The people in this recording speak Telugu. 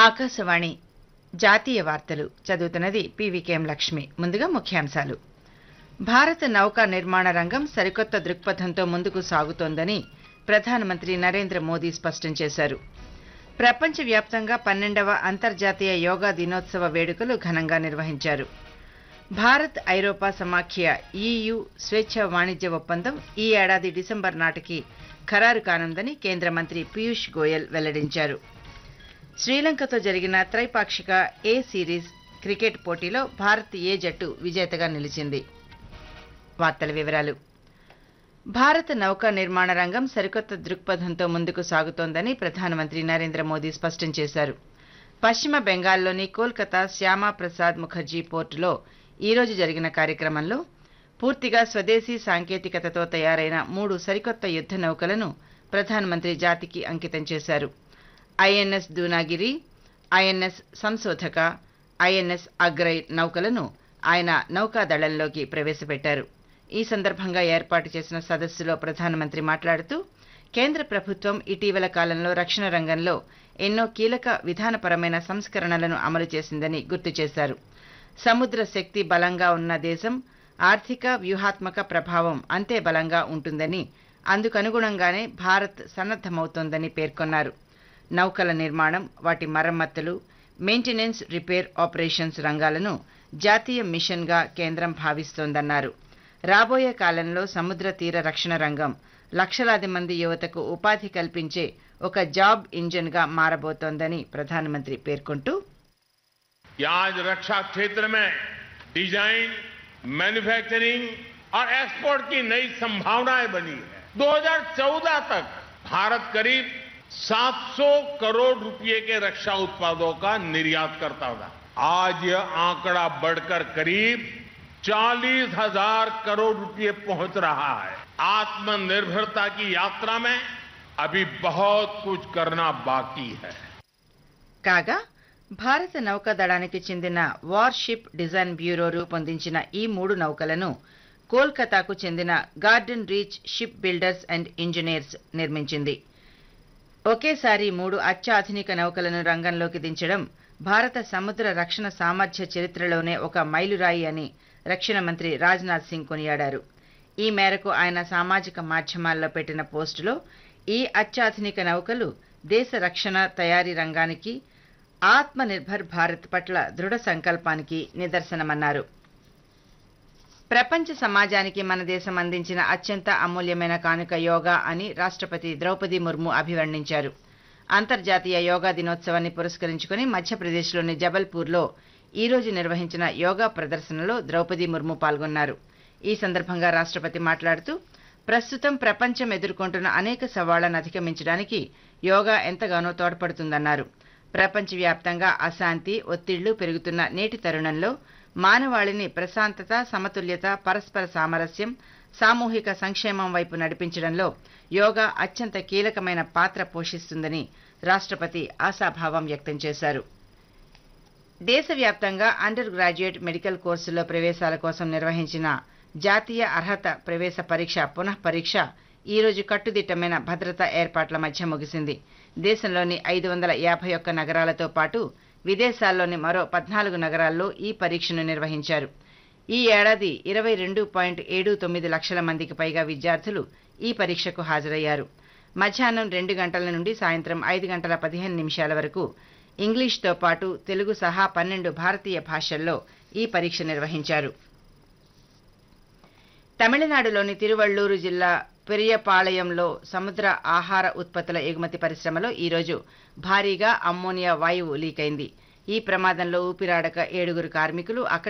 ఆకాశవాణి జాతీయ వార్తలు చదువుతున్నది పీవీకేఎం లక్ష్మి ముందుగా ముఖ్యాంశాలు భారత నౌకా నిర్మాణ రంగం సరికొత్త దృక్పథంతో ముందుకు సాగుతోందని ప్రధానమంత్రి నరేంద్ర మోదీ స్పష్టం చేశారు ప్రపంచవ్యాప్తంగా పన్నెండవ అంతర్జాతీయ యోగా దినోత్సవ వేడుకలు ఘనంగా నిర్వహించారు భారత్ ఐరోపా సమాఖ్య ఈయు స్వేచ్ఛ వాణిజ్య ఒప్పందం ఈ ఏడాది డిసెంబర్ నాటికి ఖరారు కానుందని కేంద్ర మంత్రి పీయూష్ గోయల్ వెల్లడించారు శ్రీలంకతో జరిగిన త్రైపాక్షిక ఏ సిరీస్ క్రికెట్ పోటీలో భారత్ ఏ జట్టు విజేతగా నిలిచింది వార్తల వివరాలు భారత నౌకా నిర్మాణ రంగం సరికొత్త దృక్పథంతో ముందుకు సాగుతోందని ప్రధానమంత్రి నరేంద్ర మోదీ స్పష్టం చేశారు పశ్చిమ బెంగాల్లోని కోల్కతా శ్యామా ప్రసాద్ ముఖర్జీ పోర్టులో ఈ రోజు జరిగిన కార్యక్రమంలో పూర్తిగా స్వదేశీ సాంకేతికతతో తయారైన మూడు సరికొత్త యుద్ధ నౌకలను ప్రధానమంత్రి జాతికి అంకితం చేశారు INS Dunagiri INS Samshodhak INS Agray నౌకలను ఆయన నౌకాదళంలోకి ప్రవేశపెట్టారు ఈ సందర్భంగా ఏర్పాటు చేసిన సదస్సులో ప్రధానమంత్రి మాట్లాడుతూ కేంద్ర ప్రభుత్వం ఇటీవల కాలంలో రక్షణ రంగంలో ఎన్నో కీలక విధానపరమైన సంస్కరణలను అమలు చేసిందని గుర్తు చేశారు సముద్ర శక్తి బలంగా ఉన్న దేశం ఆర్థిక వ్యూహాత్మక ప్రభావం అంతే బలంగా ఉంటుందని అందుకనుగుణంగానే భారత్ సన్నద్దమవుతోందని పేర్కొన్నారు నౌకల నిర్మాణం వాటి మరమ్మతులు మెయింటెనెన్స్ రిపేర్ ఆపరేషన్స్ రంగాలను జాతీయ మిషన్గా కేంద్రం భావిస్తోందన్నారు రాబోయే కాలంలో సముద్ర తీర రక్షణ రంగం లక్షలాది మంది యువతకు ఉపాధి కల్పించే ఒక జాబ్ ఇంజన్గా మారబోతోందని ప్రధానమంత్రి పేర్కొంటూ कि आज रक्षा क्षेत्र में डिजाइन मैन्युफैक्चरिंग और एक्सपोर्ट की नई संभावनाएं बनी है 2014 तक भारत करीब 700 करोड़ रुपए के रक्षा उत्पादों का निर्यात करता था आज यह आंकड़ा बढ़कर करीब चालीस हजार करोड़ रुपए पहुंच रहा है आत्मनिर्भरता की यात्रा में अभी बहुत कुछ करना बाकी है కాగా భారత నౌకాదళానికి చెందిన వార్షిప్ డిజైన్ బ్యూరో రూపొందించిన ఈ మూడు నౌకలను కోల్కతాకు చెందిన garden reach ship builders and engineers నిర్మించింది ఒకేసారి మూడు అత్యాధునిక నౌకలను రంగంలోకి దించడం భారత సముద్ర రక్షణ సామర్థ్య చరిత్రలోనే ఒక మైలురాయి అని రక్షణ మంత్రి రాజ్నాథ్ సింగ్ కొనియాడారు ఈ మేరకు ఆయన సామాజిక మాధ్యమాల్లో పెట్టిన పోస్టులో ఈ అత్యాధునిక నౌకలు దేశ రక్షణ తయారీ రంగానికి ఆత్మ నిర్భర్ భారత్ పట్ల దృఢ సంకల్పానికి నిదర్శనమన్నారు ప్రపంచ సమాజానికి మన దేశం అందించిన అత్యంత అమూల్యమైన కానుక యోగా అని రాష్ట్రపతి ద్రౌపది ముర్ము అభివర్ణించారు అంతర్జాతీయ యోగా దినోత్సవాన్ని పురస్కరించుకుని మధ్యప్రదేశ్లోని జబల్పూర్లో ఈ రోజు నిర్వహించిన యోగా ప్రదర్శనలో ద్రౌపది ముర్ము పాల్గొన్నారు ఈ సందర్భంగా రాష్ట్రపతి మాట్లాడుతూ ప్రస్తుతం ప్రపంచం ఎదుర్కొంటున్న అనేక సవాళ్లను అధిగమించడానికి యోగా ఎంతగానో తోడ్పడుతుందన్నారు ప్రపంచవ్యాప్తంగా అశాంతి ఒత్తిళ్లు పెరుగుతున్న నేటి తరుణంలో మానవాళిని ప్రశాంతత సమతుల్యత పరస్పర సామరస్యం సామూహిక సంక్షేమం వైపు నడిపించడంలో యోగా అత్యంత కీలకమైన పాత్ర పోషిస్తుందని రాష్ట్రపతి ఆశాభావం వ్యక్తం చేశారు దేశవ్యాప్తంగా అండర్ గ్రాడ్యుయేట్ మెడికల్ కోర్సుల్లో ప్రవేశాల కోసం నిర్వహించిన జాతీయ అర్హత ప్రవేశ పరీక్ష పునః పరీక్ష ఈ రోజు కట్టుదిట్టమైన భద్రతా ఏర్పాట్ల మధ్య ముగిసింది దేశంలోని ఐదు వందల యాభై ఒక్క నగరాలతో పాటు విదేశాల్లోని మరో పద్నాలుగు నగరాల్లో ఈ పరీక్షను నిర్వహించారు ఈ ఏడాది ఇరవై రెండు పాయింట్ ఏడు తొమ్మిది లక్షల మందికి పైగా విద్యార్థులు ఈ పరీక్షకు హాజరయ్యారు మధ్యాహ్నం రెండు గంటల నుండి సాయంత్రం ఐదు గంటల పదిహేను నిమిషాల వరకు ఇంగ్లీష్తో పాటు తెలుగు సహా పన్నెండు భారతీయ భాషల్లో ఈ పరీక్ష నిర్వహించారు తమిళనాడులోని తిరువళ్లూరు జిల్లా పెరియపాళయంలో సముద్ర ఆహార ఉత్పత్తుల ఎగుమతి పరిశ్రమలో ఈరోజు భారీగా అమ్మోనియా వాయువు లీకైంది ఈ ప్రమాదంలో ఊపిరాడక ఏడుగురు కార్మికులు అక్కడి